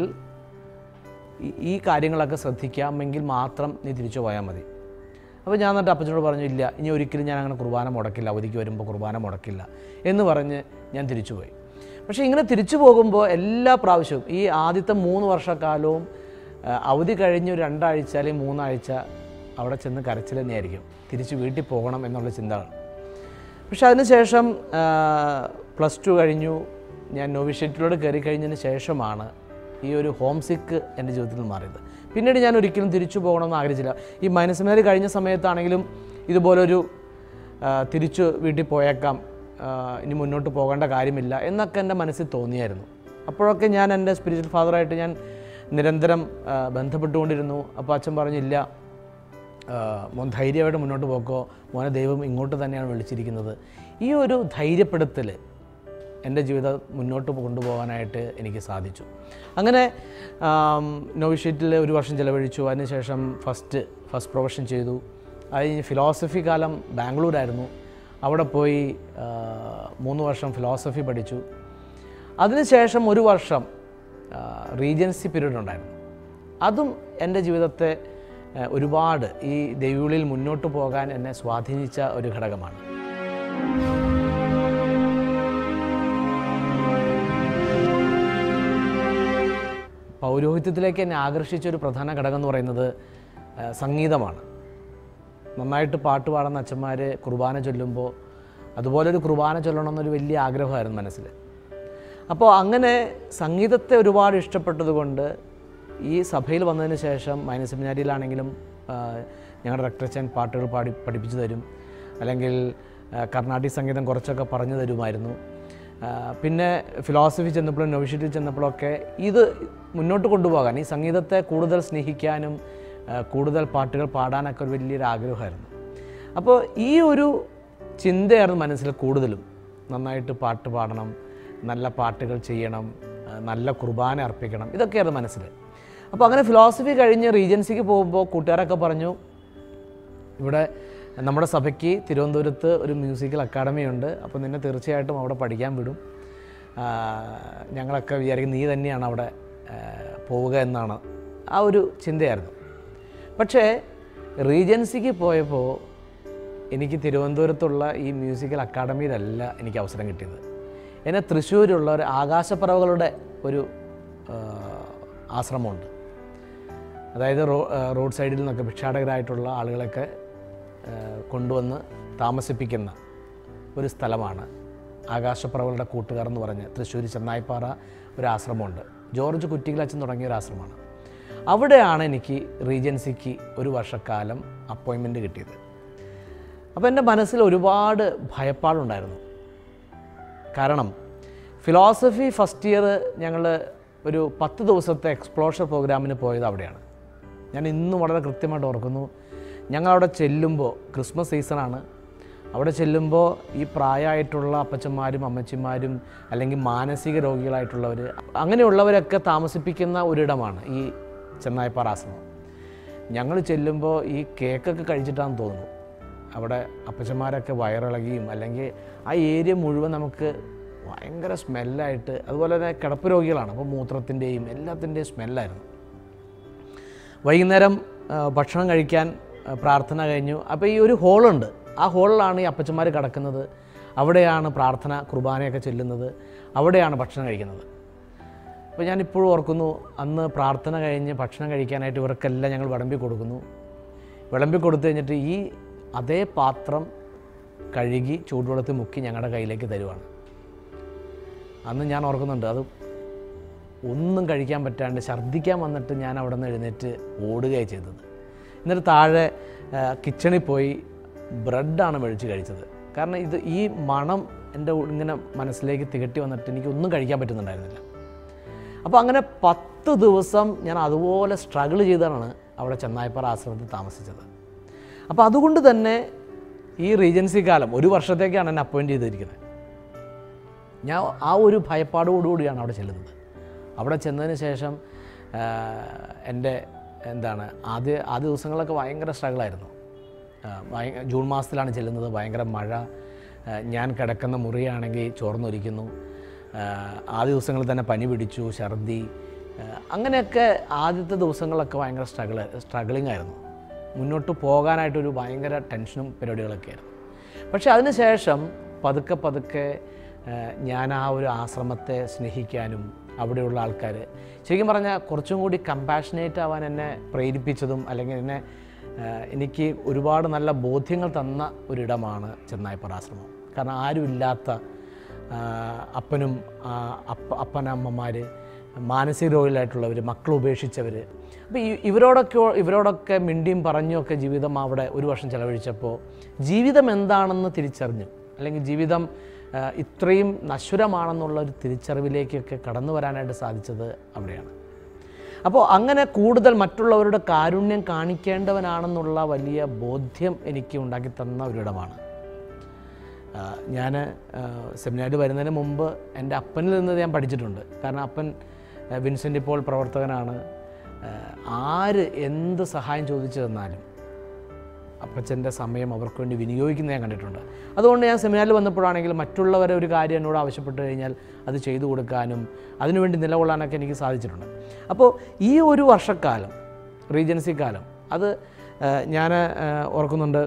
ഈ- ഈ കാര്യങ്ങളൊക്കെ ശ്രദ്ധിക്കാമെങ്കിൽ മാത്രം നീ തിരിച്ചു പോയാൽ മതി അപ്പോൾ ഞാൻ എന്നിട്ട് അപ്പച്ചനോട് പറഞ്ഞു ഇല്ല ഇനി ഒരിക്കലും ഞാൻ അങ്ങനെ കുർബാന മുടക്കില്ല അവധിക്ക് വരുമ്പോൾ കുർബാന മുടക്കില്ല എന്ന് പറഞ്ഞ് ഞാൻ തിരിച്ചുപോയി പക്ഷേ ഇങ്ങനെ തിരിച്ചു പോകുമ്പോൾ എല്ലാ പ്രാവശ്യവും ഈ ആദ്യത്തെ മൂന്ന് വർഷക്കാലവും ആ, അവധി കഴിഞ്ഞ് ഒരു രണ്ടാഴ്ച അല്ലെങ്കിൽ മൂന്നാഴ്ച അവിടെ ചെന്ന് കരച്ചിൽ തന്നെയായിരിക്കും തിരിച്ച് വീട്ടിൽ പോകണം എന്നുള്ള ചിന്തകൾ പക്ഷെ അതിനുശേഷം പ്ലസ് ടു കഴിഞ്ഞു ഞാൻ നോവിഷേറ്റിലൂടെ കയറി കഴിഞ്ഞതിന് ശേഷമാണ് ഈ ഒരു ഹോം സിക്ക് എൻ്റെ ജീവിതത്തിൽ മാറിയത് പിന്നീട് ഞാൻ ഒരിക്കലും തിരിച്ചു പോകണമെന്ന് ആഗ്രഹിച്ചില്ല ഈ മൈനസ് കഴിഞ്ഞ സമയത്താണെങ്കിലും ഇതുപോലൊരു ആ, തിരിച്ചു വീട്ടിൽ പോയേക്കാം ആ, ഇനി മുന്നോട്ട് പോകേണ്ട കാര്യമില്ല എന്നൊക്കെ എൻ്റെ മനസ്സിൽ തോന്നിയായിരുന്നു അപ്പോഴൊക്കെ ഞാൻ എൻ്റെ സ്പിരിച്വൽ ഫാദറായിട്ട് ഞാൻ നിരന്തരം ആ, ബന്ധപ്പെട്ടുകൊണ്ടിരുന്നു അപ്പോൾ അച്ഛൻ പറഞ്ഞില്ല ആ, മോൻ ധൈര്യമായിട്ട് മുന്നോട്ട് പോക്കോ മോനെ ദൈവം ഇങ്ങോട്ട് തന്നെയാണ് വിളിച്ചിരിക്കുന്നത് ഈ ഒരു ധൈര്യപ്പെടുത്തൽ എൻ്റെ ജീവിതം മുന്നോട്ട് കൊണ്ടുപോകാനായിട്ട് എനിക്ക് സാധിച്ചു അങ്ങനെ നോവിഷീറ്റിൽ ഒരു വർഷം ചിലവഴിച്ചു അതിനുശേഷം ഫസ്റ്റ് ഫസ്റ്റ് പ്രൊഫഷൻ ചെയ്തു അത് കഴിഞ്ഞ് ഫിലോസഫി കാലം ബാംഗ്ലൂരായിരുന്നു അവിടെ പോയി ആ, മൂന്ന് വർഷം ഫിലോസഫി പഠിച്ചു അതിനുശേഷം ഒരു വർഷം റീജൻസി പീരീഡ് ഉണ്ടായിരുന്നു അതും എൻ്റെ ജീവിതത്തെ ആ, ഒരുപാട് ഈ ദൈവവിളിയിൽ മുന്നോട്ട് പോകാൻ എന്നെ സ്വാധീനിച്ച ഒരു ഘടകമാണ് പൗരോഹിത്യത്തിലേക്ക് എന്നെ ആകർഷിച്ച ഒരു പ്രധാന ഘടകം എന്ന് പറയുന്നത് ആ, സംഗീതമാണ് നന്നായിട്ട് പാട്ട് പാടുന്ന അച്ഛന്മാർ കുർബാന ചൊല്ലുമ്പോൾ അതുപോലെ ഒരു കുർബാന ചൊല്ലണമെന്നൊരു വലിയ ആഗ്രഹമായിരുന്നു മനസ്സിൽ അപ്പോൾ അങ്ങനെ സംഗീതത്തെ ഒരുപാട് ഇഷ്ടപ്പെട്ടതുകൊണ്ട് ഈ സഭയിൽ വന്നതിന് ശേഷം മൈനസ് സെമിനാരിയിലാണെങ്കിലും ആ, ഞങ്ങളുടെ റക്ടച്ചൻ പാട്ടുകൾ പാടി പഠിപ്പിച്ചു തരും അല്ലെങ്കിൽ ആ, കർണാട്ടിക് സംഗീതം കുറച്ചൊക്കെ പറഞ്ഞു തരുമായിരുന്നു ആ, പിന്നെ ഫിലോസഫി ചെന്നപ്പോഴും നൊവിഷ്യറ്റിൽ ചെന്നപ്പോഴൊക്കെ ഇത് മുന്നോട്ട് കൊണ്ടുപോകാൻ ഈ സംഗീതത്തെ കൂടുതൽ സ്നേഹിക്കാനും ആ, കൂടുതൽ പാട്ടുകൾ പാടാനൊക്കെ ഒരു വലിയൊരു ആഗ്രഹമായിരുന്നു അപ്പോൾ ഈ ഒരു ചിന്തയായിരുന്നു മനസ്സിൽ കൂടുതലും നന്നായിട്ട് പാട്ട് പാടണം നല്ല പാട്ടുകൾ ചെയ്യണം ആ, നല്ല കുർബാന അർപ്പിക്കണം ഇതൊക്കെയായിരുന്നു മനസ്സിൽ അപ്പോൾ അങ്ങനെ ഫിലോസഫി കഴിഞ്ഞ് റീജൻസിക്ക് പോകുമ്പോൾ കൂട്ടുകാരൊക്കെ പറഞ്ഞു ഇവിടെ നമ്മുടെ സഭയ്ക്ക് തിരുവനന്തപുരത്ത് ഒരു മ്യൂസിക്കൽ അക്കാഡമി ഉണ്ട് അപ്പോൾ നിന്നെ തീർച്ചയായിട്ടും അവിടെ പഠിക്കാൻ വിടും ആ, ഞങ്ങളൊക്കെ വിചാരിക്കും നീ തന്നെയാണ് അവിടെ ആ, പോവുക എന്നാണ് ആ ഒരു ചിന്തയായിരുന്നു പക്ഷേ റീജൻസിക്ക് പോയപ്പോൾ എനിക്ക് തിരുവനന്തപുരത്തുള്ള ഈ മ്യൂസിക്കൽ അക്കാഡമിയിലല്ല എനിക്ക് അവസരം കിട്ടിയത് എന്നെ തൃശ്ശൂരുള്ള ഒരു ആകാശപ്പറവുകളുടെ ഒരു ആ, ആശ്രമമുണ്ട് അതായത് റോ ആ, റോഡ് സൈഡിൽ നിന്നൊക്കെ ഭിക്ഷാടകരായിട്ടുള്ള ആളുകളൊക്കെ ആ, കൊണ്ടുവന്ന് താമസിപ്പിക്കുന്ന ഒരു സ്ഥലമാണ് ആകാശപ്പറവുകളുടെ കൂട്ടുകാർ എന്ന് പറഞ്ഞ് തൃശ്ശൂർ ചെന്നായിപ്പാറ ഒരു ആശ്രമമുണ്ട് ജോർജ് കുറ്റികളച്ചൻ തുടങ്ങിയ ഒരു ആശ്രമമാണ് അവിടെയാണ് എനിക്ക് റീജൻസിക്ക് ഒരു വർഷക്കാലം അപ്പോയിൻമെൻറ്റ് കിട്ടിയത് അപ്പോൾ എൻ്റെ മനസ്സിൽ ഒരുപാട് ഭയപ്പാടുണ്ടായിരുന്നു കാരണം ഫിലോസഫി ഫസ്റ്റ് ഇയർ ഞങ്ങൾ ഒരു പത്ത് ദിവസത്തെ എക്സ്പ്ലോഷർ പ്രോഗ്രാമിന് പോയത് അവിടെയാണ് ഞാൻ ഇന്നും വളരെ കൃത്യമായിട്ട് ഓർക്കുന്നു ഞങ്ങൾ അവിടെ ചെല്ലുമ്പോൾ ക്രിസ്മസ് സീസണാണ് അവിടെ ചെല്ലുമ്പോൾ ഈ പ്രായമായിട്ടുള്ള അപ്പച്ചന്മാരും അമ്മച്ചിമാരും അല്ലെങ്കിൽ മാനസിക രോഗികളായിട്ടുള്ളവർ അങ്ങനെയുള്ളവരൊക്കെ താമസിപ്പിക്കുന്ന ഒരിടമാണ് ഈ ചെന്നായപ്പാറ ആശ്രമം ഞങ്ങൾ ചെല്ലുമ്പോൾ ഈ കേക്കൊക്കെ കഴിച്ചിട്ടാണെന്ന് തോന്നുന്നു അവിടെ അപ്പച്ചന്മാരൊക്കെ വയറിളകിയും അല്ലെങ്കിൽ ആ ഏരിയ മുഴുവൻ നമുക്ക് ഭയങ്കര സ്മെല്ലായിട്ട് അതുപോലെ തന്നെ കിടപ്പ് രോഗികളാണ് അപ്പോൾ മൂത്രത്തിൻ്റെയും എല്ലാത്തിൻ്റെയും സ്മെല്ലായിരുന്നു വൈകുന്നേരം ആ, ഭക്ഷണം കഴിക്കാൻ ആ, പ്രാർത്ഥന കഴിഞ്ഞു അപ്പോൾ ഈ ഒരു ഹോളുണ്ട് ആ ഹോളിലാണ് ഈ അപ്പച്ചന്മാർ കിടക്കുന്നത് അവിടെയാണ് പ്രാർത്ഥന കുർബാനയൊക്കെ ചെല്ലുന്നത് അവിടെയാണ് ഭക്ഷണം കഴിക്കുന്നത് അപ്പോൾ ഞാനിപ്പോഴും ഓർക്കുന്നു അന്ന് പ്രാർത്ഥന കഴിഞ്ഞ് ഭക്ഷണം കഴിക്കാനായിട്ട് ഇവർക്കെല്ലാം ഞങ്ങൾ വിളമ്പി കൊടുക്കുന്നു വിളമ്പി കൊടുത്തു കഴിഞ്ഞിട്ട് ഈ അതേ പാത്രം കഴുകി ചൂടുവെള്ളത്തിൽ മുക്കി ഞങ്ങളുടെ കയ്യിലേക്ക് തരുവാണ് അന്ന് ഞാൻ ഓർക്കുന്നുണ്ട് അത് ഒന്നും കഴിക്കാൻ പറ്റാണ്ട് ഛർദ്ദിക്കാൻ വന്നിട്ട് ഞാൻ അവിടെ നിന്ന് എഴുന്നേറ്റ് ഓടുകയാണ് ചെയ്തത് എന്നിട്ട് താഴെ ആ, കിച്ചണിൽ പോയി ബ്രെഡാണ് മേടിച്ച് കഴിച്ചത് കാരണം ഇത് ഈ മണം എൻ്റെ ഉ- ഇങ്ങനെ മനസ്സിലേക്ക് തികട്ടി വന്നിട്ട് എനിക്ക് ഒന്നും കഴിക്കാൻ പറ്റുന്നുണ്ടായിരുന്നില്ല അപ്പോൾ അങ്ങനെ പത്ത് ദിവസം ഞാൻ അതുപോലെ സ്ട്രഗിൾ ചെയ്താണ് അവിടെ ചെന്നായപ്പാറ ആശ്രമത്തിൽ താമസിച്ചത് അപ്പോൾ അതുകൊണ്ട് തന്നെ ഈ റീജൻസി കാലം ഒരു വർഷത്തേക്കാണ് എന്നെ അപ്പോയിൻറ്റ് ചെയ്തിരിക്കുന്നത് ഞാൻ ആ ഒരു ഭയപ്പാടോടുകൂടിയാണ് അവിടെ ചെല്ലുന്നത് അവിടെ ചെന്നതിന് ശേഷം ആ, എൻ്റെ എന്താണ് ആദ്യ ആദ്യ ദിവസങ്ങളൊക്കെ ഭയങ്കര സ്ട്രഗിളായിരുന്നു ആ, ഭയ- ജൂൺ മാസത്തിലാണ് ചെല്ലുന്നത് ഭയങ്കര മഴ ആ, ഞാൻ കിടക്കുന്ന മുറിയാണെങ്കിൽ ചോർന്നൊലിക്കുന്നു ആ, ആ ദിവസങ്ങളിൽ തന്നെ പനി പിടിച്ചു ഛർദി ആ, അങ്ങനെയൊക്കെ ആദ്യത്തെ ദിവസങ്ങളൊക്കെ ഭയങ്കര സ്ട്രഗിൾ സ്ട്രഗിളിംഗ് ആയിരുന്നു മുന്നോട്ട് പോകാനായിട്ടൊരു ഭയങ്കര ടെൻഷനും പരിപാടികളൊക്കെ ആയിരുന്നു പക്ഷേ അതിനുശേഷം പതുക്കെ പതുക്കെ ആ, ഞാൻ ആ ഒരു ആശ്രമത്തെ സ്നേഹിക്കാനും അവിടെയുള്ള ആൾക്കാർ ശരിക്കും പറഞ്ഞാൽ കുറച്ചും കൂടി കമ്പാഷനേറ്റ് ആവാൻ എന്നെ പ്രേരിപ്പിച്ചതും അല്ലെങ്കിൽ എന്നെ ഏഹ് എനിക്ക് ഒരുപാട് നല്ല ബോധ്യങ്ങൾ തന്ന ഒരിടമാണ് ചെന്നായപ്പറ ആശ്രമം കാരണം ആരുമില്ലാത്ത ആഹ് അപ്പനും ആഹ് അപ്പ അപ്പനമ്മമാർ മാനസിക രോഗികളായിട്ടുള്ളവർ മക്കൾ ഉപേക്ഷിച്ചവർ അപ്പോൾ ഈ ഇവരോടൊക്കെ ഇവരോടൊക്കെ മിണ്ടിയും പറഞ്ഞും ഒക്കെ ജീവിതം അവിടെ ഒരു വർഷം ചെലവഴിച്ചപ്പോൾ ജീവിതം എന്താണെന്ന് തിരിച്ചറിഞ്ഞു അല്ലെങ്കിൽ ജീവിതം ആഹ് ഇത്രയും നശ്വരമാണെന്നുള്ള ഒരു തിരിച്ചറിവിലേക്കൊക്കെ കടന്നു വരാനായിട്ട് സാധിച്ചത് അവിടെയാണ് അപ്പോൾ അങ്ങനെ കൂടുതൽ മറ്റുള്ളവരുടെ കാരുണ്യം കാണിക്കേണ്ടവനാണെന്നുള്ള വലിയ ബോധ്യം എനിക്ക് ഉണ്ടാക്കി തന്ന ഒരിടമാണ് ഞാൻ സെമിനാരിൽ വരുന്നതിന് മുമ്പ് എൻ്റെ അപ്പനിൽ നിന്ന് ഞാൻ പഠിച്ചിട്ടുണ്ട് കാരണം അപ്പൻ ആ, വിൻസെൻ്റ് ഇപ്പോൾ പ്രവർത്തകനാണ് ആ, ആര് എന്ത് സഹായം ചോദിച്ചു തന്നാലും അപ്പച്ചൻ്റെ സമയം അവർക്ക് വേണ്ടി വിനിയോഗിക്കുന്നത് ഞാൻ കണ്ടിട്ടുണ്ട് അതുകൊണ്ട് ഞാൻ സെമിനാറിൽ വന്നപ്പോഴാണെങ്കിൽ മറ്റുള്ളവരെ ഒരു കാര്യം എന്നോട് ആവശ്യപ്പെട്ട് കഴിഞ്ഞാൽ അത് ചെയ്തു കൊടുക്കാനും അതിനുവേണ്ടി നിലകൊള്ളാനൊക്കെ എനിക്ക് സാധിച്ചിട്ടുണ്ട് അപ്പോൾ ഈ ഒരു വർഷക്കാലം റീജൻസി കാലം അത് ഞാൻ ഓർക്കുന്നുണ്ട്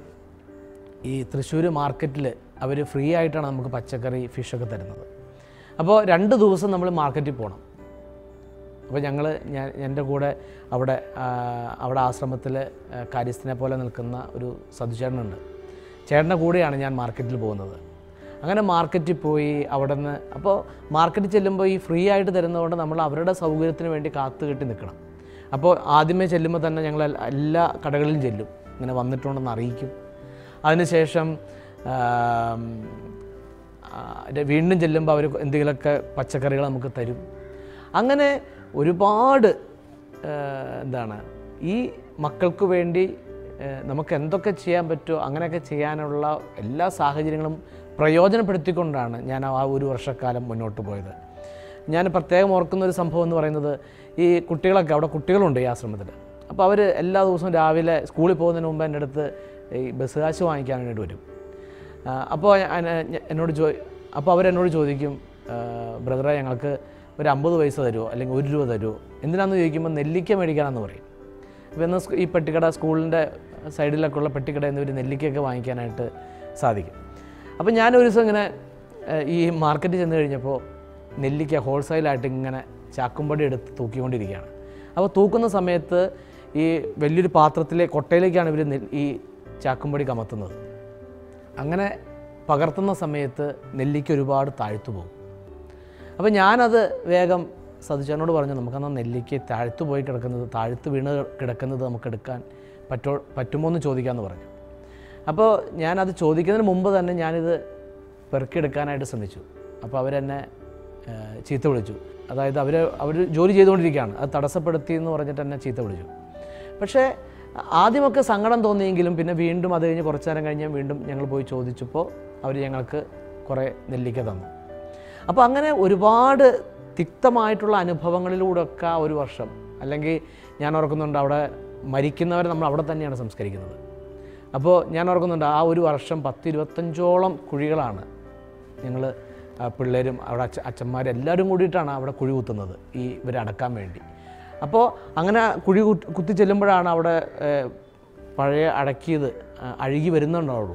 ഈ തൃശ്ശൂർ മാർക്കറ്റിൽ അവർ ഫ്രീ ആയിട്ടാണ് നമുക്ക് പച്ചക്കറി ഫിഷൊക്കെ തരുന്നത് അപ്പോൾ രണ്ട് ദിവസം നമ്മൾ മാർക്കറ്റിൽ പോകണം അപ്പോൾ ഞങ്ങൾ ഞാൻ എൻ്റെ കൂടെ അവിടെ ആ, അവിടെ ആശ്രമത്തിൽ കാര്യസ്ഥനെ പോലെ നിൽക്കുന്ന ഒരു സതുചേട്ടനുണ്ട് ചേട്ടൻ്റെ കൂടെയാണ് ഞാൻ മാർക്കറ്റിൽ പോകുന്നത് അങ്ങനെ മാർക്കറ്റിൽ പോയി അവിടെ നിന്ന് അപ്പോൾ മാർക്കറ്റിൽ ചെല്ലുമ്പോൾ ഈ ഫ്രീ ആയിട്ട് തരുന്നതുകൊണ്ട് നമ്മൾ അവരുടെ സൗകര്യത്തിന് വേണ്ടി കാത്തു കെട്ടി നിൽക്കണം അപ്പോൾ ആദ്യമേ ചെല്ലുമ്പോൾ തന്നെ ഞങ്ങൾ എല്ലാ- എല്ലാ കടകളിലും ചെല്ലും ഇങ്ങനെ വന്നിട്ടുണ്ടെന്ന് അറിയിക്കും അതിനുശേഷം ആം, ആ, ര- വീണ്ടും ചെല്ലുമ്പോൾ അവർ എന്തെങ്കിലുമൊക്കെ പച്ചക്കറികൾ നമുക്ക് തരും അങ്ങനെ ഒരുപാട് ആ, എന്താണ് ഈ മക്കൾക്ക് വേണ്ടി ആ, നമുക്ക് എന്തൊക്കെ ചെയ്യാൻ പറ്റുമോ അങ്ങനെയൊക്കെ ചെയ്യാനുള്ള എല്ലാ സാഹചര്യങ്ങളും പ്രയോജനപ്പെടുത്തിക്കൊണ്ടാണ് ഞാൻ ആ ഒരു വർഷക്കാലം മുന്നോട്ട് പോയത് ഞാൻ പ്രത്യേകം ഓർക്കുന്ന ഒരു സംഭവം എന്ന് പറയുന്നത് ഈ കുട്ടികളൊക്കെ അവിടെ കുട്ടികളുണ്ട് ഈ ആശ്രമത്തിൽ അപ്പോൾ അവർ എല്ലാ ദിവസവും രാവിലെ സ്കൂളിൽ പോകുന്നതിന് മുമ്പ് എൻ്റെ അടുത്ത് ഈ ബസ് കാശ് വാങ്ങിക്കാൻ വേണ്ടിയിട്ട് വരും ആ, അപ്പോൾ ഞാൻ- ഞാൻ- എന്നോട് ചോ അപ്പോൾ അവരെന്നോട് ചോദിക്കും ബ്രദറെ ഞങ്ങൾക്ക് ഒരു അമ്പത് പൈസ തരുമോ അല്ലെങ്കിൽ ഒരു രൂപ തരുമോ എന്തിനാണെന്ന് ചോദിക്കുമ്പോൾ നെല്ലിക്ക മേടിക്കാനാണെന്ന് പറയും അപ്പോൾ ഇന്ന് സ്കൂ- ഈ പെട്ടിക്കട സ്കൂളിൻ്റെ സൈഡിലൊക്കെ ഉള്ള പെട്ടിക്കടയിൽ നിന്ന് ഒരു നെല്ലിക്കയൊക്കെ വാങ്ങിക്കാനായിട്ട് സാധിക്കും അപ്പോൾ ഞാൻ ഒരു ദിവസം ഇങ്ങനെ ഏഹ്, ഈ മാർക്കറ്റിൽ ചെന്ന് കഴിഞ്ഞപ്പോൾ നെല്ലിക്ക ഹോൾസെയിലായിട്ട് ഇങ്ങനെ ചാക്കുംപടി എടുത്ത് തൂക്കിക്കൊണ്ടിരിക്കുകയാണ് അപ്പോൾ തൂക്കുന്ന സമയത്ത് ഈ വലിയൊരു പാത്രത്തിലെ കൊട്ടയിലേക്കാണ് ഇവർ ഈ ചാക്കുംപടി കമത്തുന്നത് അങ്ങനെ പകർത്തുന്ന സമയത്ത് നെല്ലിക്ക ഒരുപാട് താഴ്ത്തു പോകും അപ്പോൾ ഞാനത് വേഗം സതുചാനോട് പറഞ്ഞു നമുക്കെന്നാൽ നെല്ലിക്ക താഴ്ത്തു പോയി കിടക്കുന്നത് താഴ്ത്ത് വീണ് കിടക്കുന്നത് നമുക്ക് എടുക്കാൻ പറ്റോ പറ്റുമോ എന്ന് ചോദിക്കാമെന്ന് പറഞ്ഞു അപ്പോൾ ഞാനത് ചോദിക്കുന്നതിന് മുമ്പ് തന്നെ ഞാനിത് പെറുക്കിയെടുക്കാനായിട്ട് ശ്രമിച്ചു അപ്പോൾ അവരെന്നെ ആ, ചീത്ത വിളിച്ചു അതായത് അവർ അവർ ജോലി ചെയ്തുകൊണ്ടിരിക്കുകയാണ് അത് തടസ്സപ്പെടുത്തി എന്ന് പറഞ്ഞിട്ട് എന്നെ ചീത്ത വിളിച്ചു പക്ഷേ ആദ്യമൊക്കെ സങ്കടം തോന്നിയെങ്കിലും പിന്നെ വീണ്ടും അത് കഴിഞ്ഞ് കുറച്ച് നേരം കഴിഞ്ഞ് വീണ്ടും ഞങ്ങൾ പോയി ചോദിച്ചപ്പോൾ അവർ ഞങ്ങൾക്ക് കുറേ നെല്ലിക്ക തന്നു അപ്പോൾ അങ്ങനെ ഒരുപാട് തിക്തമായിട്ടുള്ള അനുഭവങ്ങളിലൂടെയൊക്കെ ആ ഒരു വർഷം അല്ലെങ്കിൽ ഞാൻ ഓർക്കുന്നുണ്ട് അവിടെ മരിക്കുന്നവരെ നമ്മൾ അവിടെ തന്നെയാണ് സംസ്കരിക്കുന്നത് അപ്പോൾ ഞാൻ ഓർക്കുന്നുണ്ട് ആ ഒരു വർഷം പത്ത് ഇരുപത്തഞ്ചോളം കുഴികളാണ് ഞങ്ങൾ പിള്ളേരും അവിടെ അച്ഛ അച്ഛന്മാരും എല്ലാവരും കൂടിയിട്ടാണ് അവിടെ കുഴി കുത്തുന്നത് ഈ ഇവരെ അടക്കാൻ വേണ്ടി അപ്പോൾ അങ്ങനെ കുഴി കുത്തി കുത്തി ചെല്ലുമ്പോഴാണ് അവിടെ ഏഹ്, പഴയ അടക്കിയത് ആ, അഴുകി വരുന്നുണ്ടാവുള്ളൂ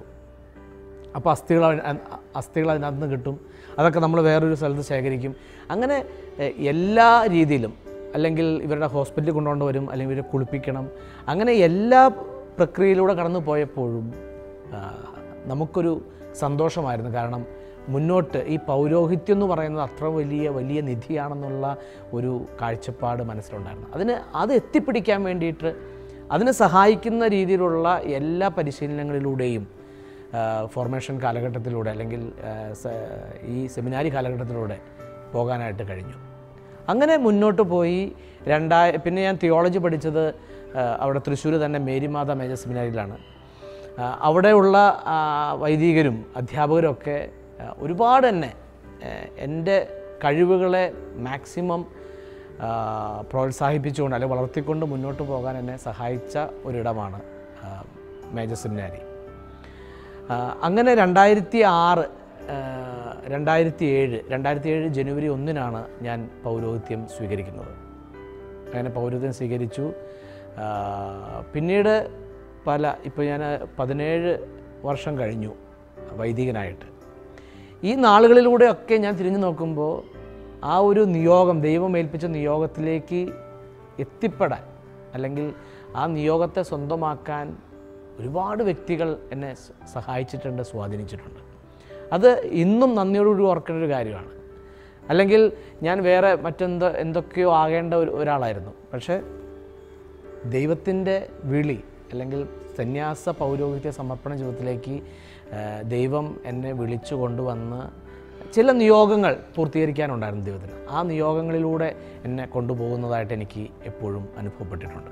അപ്പോൾ അസ്ഥികൾ അതിന് അ- അസ്ഥികൾ അതിനകത്ത് നിന്ന് കിട്ടും അതൊക്കെ നമ്മൾ വേറൊരു സ്ഥലത്ത് ശേഖരിക്കും അങ്ങനെ എ, എല്ലാ രീതിയിലും അല്ലെങ്കിൽ ഇവരുടെ ഹോസ്പിറ്റലിൽ കൊണ്ടുകൊണ്ട് വരും അല്ലെങ്കിൽ ഇവരെ കുളിപ്പിക്കണം അങ്ങനെ എല്ലാ പ്രക്രിയയിലൂടെ കടന്നു പോയപ്പോഴും ആ, നമുക്കൊരു സന്തോഷമായിരുന്നു കാരണം മുന്നോട്ട് ഈ പൗരോഹിത്യം എന്ന് പറയുന്നത് അത്ര വലിയ വലിയ നിധിയാണെന്നുള്ള ഒരു കാഴ്ചപ്പാട് മനസ്സിലുണ്ടായിരുന്നു അതിന് അത് എത്തിപ്പിടിക്കാൻ വേണ്ടിയിട്ട് അതിനെ സഹായിക്കുന്ന രീതിയിലുള്ള എല്ലാ പരിശീലനങ്ങളിലൂടെയും ആ, ഫോർമേഷൻ കാലഘട്ടത്തിലൂടെ അല്ലെങ്കിൽ ആ, സ- ഈ സെമിനാരി കാലഘട്ടത്തിലൂടെ പോകാനായിട്ട് കഴിഞ്ഞു അങ്ങനെ മുന്നോട്ട് പോയി രണ്ടായ പിന്നെ ഞാൻ തിയോളജി പഠിച്ചത് ആ, അവിടെ തൃശ്ശൂർ തന്നെ മേരിമാത മേജർ സെമിനാരിയിലാണ് ആ, അവിടെയുള്ള ആ, വൈദികരും അധ്യാപകരും ഒക്കെ ആ, ഒരുപാട് തന്നെ ആ, എൻ്റെ കഴിവുകളെ മാക്സിമം ആ, പ്രോത്സാഹിപ്പിച്ചുകൊണ്ട് അല്ലെങ്കിൽ വളർത്തിക്കൊണ്ട് മുന്നോട്ട് പോകാൻ എന്നെ സഹായിച്ച ഒരിടമാണ് ആ, മേജർ സെമിനാരി ആ, അങ്ങനെ രണ്ടായിരത്തി ആറ് രണ്ടായിരത്തി ഏഴ് രണ്ടായിരത്തി ഏഴ് ജനുവരി ഒന്നിനാണ് ഞാൻ പൗരോഹിത്യം സ്വീകരിക്കുന്നത് അങ്ങനെ പൗരോഹിത്യം സ്വീകരിച്ചു ആ, പിന്നീട് പല ഇപ്പോൾ ഞാൻ പതിനേഴ് വർഷം കഴിഞ്ഞു വൈദികനായിട്ട് ഈ നാളുകളിലൂടെയൊക്കെ ഞാൻ തിരിഞ്ഞു നോക്കുമ്പോൾ ആ ഒരു നിയോഗം ദൈവം ഏൽപ്പിച്ച നിയോഗത്തിലേക്ക് എത്തിപ്പെടാൻ അല്ലെങ്കിൽ ആ നിയോഗത്തെ സ്വന്തമാക്കാൻ ഒരുപാട് വ്യക്തികൾ എന്നെ സ- സഹായിച്ചിട്ടുണ്ട് സ്വാധീനിച്ചിട്ടുണ്ട് അത് ഇന്നും നന്ദിയോടുകൂടി ഓർക്കേണ്ട ഒരു കാര്യമാണ് അല്ലെങ്കിൽ ഞാൻ വേറെ മറ്റെന്തോ എന്തൊക്കെയോ ആകേണ്ട ഒരു ഒരാളായിരുന്നു പക്ഷേ ദൈവത്തിൻ്റെ വിളി അല്ലെങ്കിൽ സന്യാസ പൗരോഹിത്യ സമർപ്പണ ജീവിതത്തിലേക്ക് ആ, ദൈവം എന്നെ വിളിച്ചു കൊണ്ടുവന്ന് ചില നിയോഗങ്ങൾ പൂർത്തീകരിക്കാനുണ്ടായിരുന്നു ദൈവത്തിന് ആ നിയോഗങ്ങളിലൂടെ എന്നെ കൊണ്ടുപോകുന്നതായിട്ട് എനിക്ക് എപ്പോഴും അനുഭവപ്പെട്ടിട്ടുണ്ട്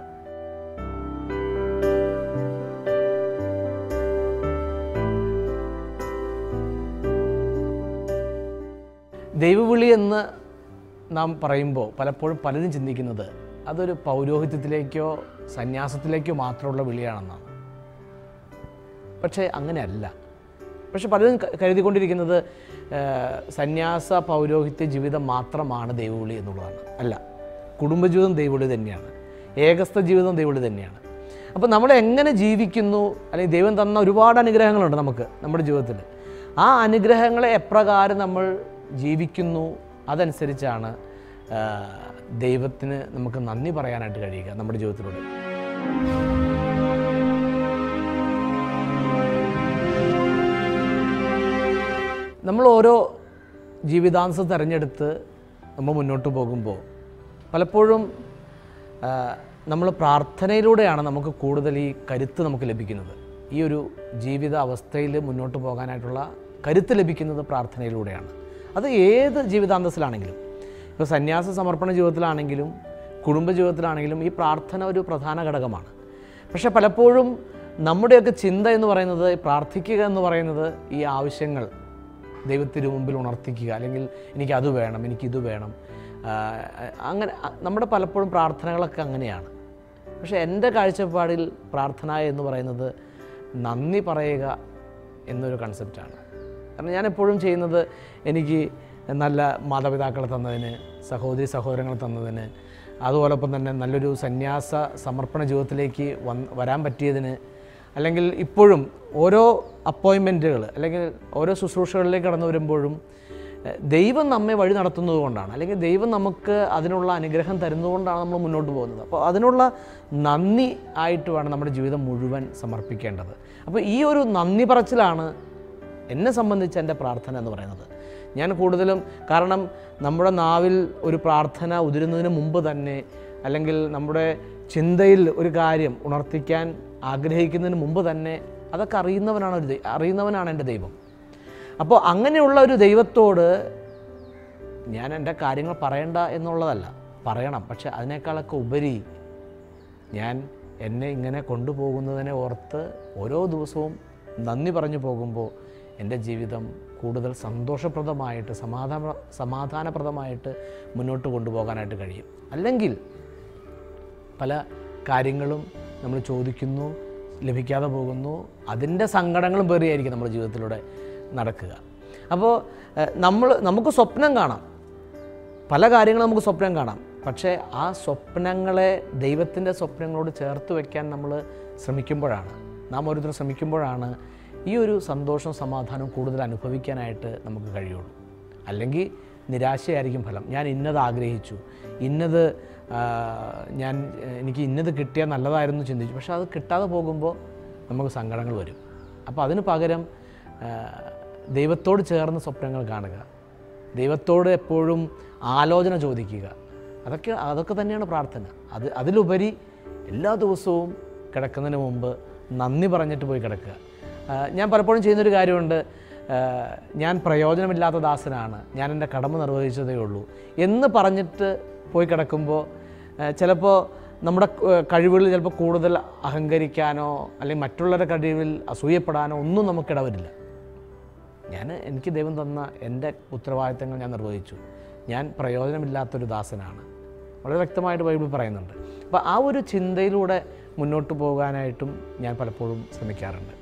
ദൈവവിളി എന്ന് നാം പറയുമ്പോൾ പലപ്പോഴും പലരും ചിന്തിക്കുന്നത് അതൊരു പൗരോഹിത്യത്തിലേക്കോ സന്യാസത്തിലേക്കോ മാത്രമുള്ള വിളിയാണെന്നാണ് പക്ഷേ അങ്ങനെയല്ല പക്ഷെ പലരും ക- കരുതിക്കൊണ്ടിരിക്കുന്നത് ആ, സന്യാസ പൗരോഹിത്യ ജീവിതം മാത്രമാണ് ദൈവവിളി എന്നുള്ളതാണ് അല്ല കുടുംബജീവിതം ദൈവവിളി തന്നെയാണ് ഏകസ്ഥ ജീവിതം ദൈവവിളി തന്നെയാണ് അപ്പോൾ നമ്മൾ എങ്ങനെ ജീവിക്കുന്നു അല്ലെങ്കിൽ ദൈവം തന്ന ഒരുപാട് അനുഗ്രഹങ്ങളുണ്ട് നമുക്ക് നമ്മുടെ ജീവിതത്തിൽ ആ അനുഗ്രഹങ്ങളെ എപ്രകാരം നമ്മൾ ജീവിക്കുന്നു അതനുസരിച്ചാണ് ആ, ദൈവത്തിന് നമുക്ക് നന്ദി പറയാനായിട്ട് കഴിയുക നമ്മുടെ ജീവിതത്തിലൂടെ നമ്മൾ ഓരോ ജീവിതാംശം തിരഞ്ഞെടുത്ത് നമ്മൾ മുന്നോട്ട് പോകുമ്പോൾ പലപ്പോഴും നമ്മൾ പ്രാർത്ഥനയിലൂടെയാണ് നമുക്ക് കൂടുതൽ ഈ കരുത്ത് നമുക്ക് ലഭിക്കുന്നത് ഈ ഒരു ജീവിത അവസ്ഥയിൽ മുന്നോട്ട് പോകാനായിട്ടുള്ള കരുത്ത് ലഭിക്കുന്നത് പ്രാർത്ഥനയിലൂടെയാണ് അത് ഏത് ജീവിതാന്തസ്സിലാണെങ്കിലും ഇപ്പോൾ സന്യാസ സമർപ്പണ ജീവിതത്തിലാണെങ്കിലും കുടുംബ ജീവിതത്തിലാണെങ്കിലും ഈ പ്രാർത്ഥന ഒരു പ്രധാന ഘടകമാണ് പക്ഷെ പലപ്പോഴും നമ്മുടെയൊക്കെ ചിന്ത എന്ന് പറയുന്നത് പ്രാർത്ഥിക്കുക എന്ന് പറയുന്നത് ഈ ആവശ്യങ്ങൾ ദൈവത്തിന് മുമ്പിൽ ഉണർത്തിക്കുക അല്ലെങ്കിൽ എനിക്ക് അത് വേണം എനിക്ക് ഇത് വേണം ആ, അങ്ങനെ അ- നമ്മുടെ പലപ്പോഴും പ്രാർത്ഥനകളൊക്കെ അങ്ങനെയാണ് പക്ഷേ എൻ്റെ കാഴ്ചപ്പാടിൽ പ്രാർത്ഥന എന്ന് പറയുന്നത് നന്ദി പറയുക എന്നൊരു കൺസെപ്റ്റാണ് കാരണം ഞാൻ എപ്പോഴും ചെയ്യുന്നത് എനിക്ക് നല്ല മാതാപിതാക്കളെ തന്നതിന് സഹോദരി സഹോദരങ്ങളെ തന്നതിന് അതുപോലൊപ്പം തന്നെ നല്ലൊരു സന്യാസ സമർപ്പണ ജീവിതത്തിലേക്ക് വന്ന് വരാൻ പറ്റിയതിന് അല്ലെങ്കിൽ ഇപ്പോഴും ഓരോ അപ്പോയിൻമെൻറ്റുകൾ അല്ലെങ്കിൽ ഓരോ ശുശ്രൂഷകളിലേക്ക് കടന്നു വരുമ്പോഴും എഹ്, ദൈവം നമ്മെ വഴി നടത്തുന്നത് കൊണ്ടാണ് അല്ലെങ്കിൽ ദൈവം നമുക്ക് അതിനുള്ള അനുഗ്രഹം തരുന്നതുകൊണ്ടാണ് നമ്മൾ മുന്നോട്ട് പോകുന്നത് അപ്പോൾ അതിനുള്ള നന്ദി ആയിട്ട് വേണം നമ്മുടെ ജീവിതം മുഴുവൻ സമർപ്പിക്കേണ്ടത് അപ്പോൾ ഈ ഒരു നന്ദി പറച്ചിലാണ് എന്നെ സംബന്ധിച്ച് എൻ്റെ പ്രാർത്ഥന എന്ന് പറയുന്നത് ഞാൻ കൂടുതലും കാരണം നമ്മുടെ നാവിൽ ഒരു പ്രാർത്ഥന ഉതിരുന്നതിന് മുമ്പ് തന്നെ അല്ലെങ്കിൽ നമ്മുടെ ചിന്തയിൽ ഒരു കാര്യം ഉണർത്തിക്കാൻ ആഗ്രഹിക്കുന്നതിന് മുമ്പ് തന്നെ അതൊക്കെ അറിയുന്നവനാണ് ഒരു ദൈ- അറിയുന്നവനാണ് എൻ്റെ ദൈവം അപ്പോൾ അങ്ങനെയുള്ള ഒരു ദൈവത്തോട് ഞാൻ എൻ്റെ കാര്യങ്ങൾ പറയണ്ട എന്നുള്ളതല്ല പറയണം പക്ഷെ അതിനേക്കാളൊക്കെ ഉപരി ഞാൻ എന്നെ ഇങ്ങനെ കൊണ്ടുപോകുന്നതിനെ ഓർത്ത് ഓരോ ദിവസവും നന്ദി പറഞ്ഞു പോകുമ്പോൾ എൻ്റെ ജീവിതം കൂടുതൽ സന്തോഷപ്രദമായിട്ട് സമാധാന സമാധാനപ്രദമായിട്ട് മുന്നോട്ട് കൊണ്ടുപോകാനായിട്ട് കഴിയും അല്ലെങ്കിൽ പല കാര്യങ്ങളും നമ്മൾ ചോദിക്കുന്നു ലഭിക്കാതെ പോകുന്നു അതിൻ്റെ സങ്കടങ്ങളും പേറിയായിരിക്കും നമ്മുടെ ജീവിതത്തിലൂടെ നടക്കുക അപ്പോൾ നമ്മൾ നമുക്ക് സ്വപ്നം കാണാം പല കാര്യങ്ങളും നമുക്ക് സ്വപ്നം കാണാം പക്ഷേ ആ സ്വപ്നങ്ങളെ ദൈവത്തിൻ്റെ സ്വപ്നങ്ങളോട് ചേർത്ത് വയ്ക്കാൻ നമ്മൾ ശ്രമിക്കുമ്പോഴാണ് നാം ഓരോരുത്തരും ശ്രമിക്കുമ്പോഴാണ് ഈ ഒരു സന്തോഷവും സമാധാനവും കൂടുതൽ അനുഭവിക്കാനായിട്ട് നമുക്ക് കഴിയുള്ളൂ അല്ലെങ്കിൽ നിരാശയായിരിക്കും ഫലം ഞാൻ ഇന്നത് ആഗ്രഹിച്ചു ഇന്നത് ആ, ഞാൻ എനിക്ക് ഇന്നത് കിട്ടിയാൽ നല്ലതായിരുന്നു ചിന്തിച്ചു പക്ഷേ അത് കിട്ടാതെ പോകുമ്പോൾ നമുക്ക് സങ്കടങ്ങൾ വരും അപ്പോൾ അതിന് പകരം ആ, ദൈവത്തോട് ചേർന്ന് സ്വപ്നങ്ങൾ കാണുക ദൈവത്തോട് എപ്പോഴും ആലോചന ചോദിക്കുക അതൊക്കെ അതൊക്കെ തന്നെയാണ് പ്രാർത്ഥന അത് അതിലുപരി എല്ലാ ദിവസവും കിടക്കുന്നതിന് മുമ്പ് നന്ദി പറഞ്ഞിട്ട് പോയി കിടക്കുക ആ, ഞാൻ പലപ്പോഴും ചെയ്യുന്നൊരു കാര്യമുണ്ട് ആ, ഞാൻ പ്രയോജനമില്ലാത്ത ദാസനാണ് ഞാൻ എൻ്റെ കടമ നിർവഹിച്ചതേ ഉള്ളൂ എന്ന് പറഞ്ഞിട്ട് പോയി കിടക്കുമ്പോൾ ചിലപ്പോൾ നമ്മുടെ ക- കഴിവുകളിൽ ചിലപ്പോൾ കൂടുതൽ അഹങ്കരിക്കാനോ അല്ലെങ്കിൽ മറ്റുള്ളവരുടെ കഴിവിൽ അസൂയപ്പെടാനോ ഒന്നും നമുക്കിടവരില്ല ഞാൻ എനിക്ക് ദൈവം തന്ന എൻ്റെ ഉത്തരവാദിത്തങ്ങൾ ഞാൻ നിർവഹിച്ചു ഞാൻ പ്രയോജനമില്ലാത്തൊരു ദാസനാണ് വളരെ വ്യക്തമായിട്ട് ബൈബിൾ പറയുന്നുണ്ട് അപ്പോൾ ആ ഒരു ചിന്തയിലൂടെ മുന്നോട്ട് പോകാനായിട്ടും ഞാൻ പലപ്പോഴും ശ്രമിക്കാറുണ്ട്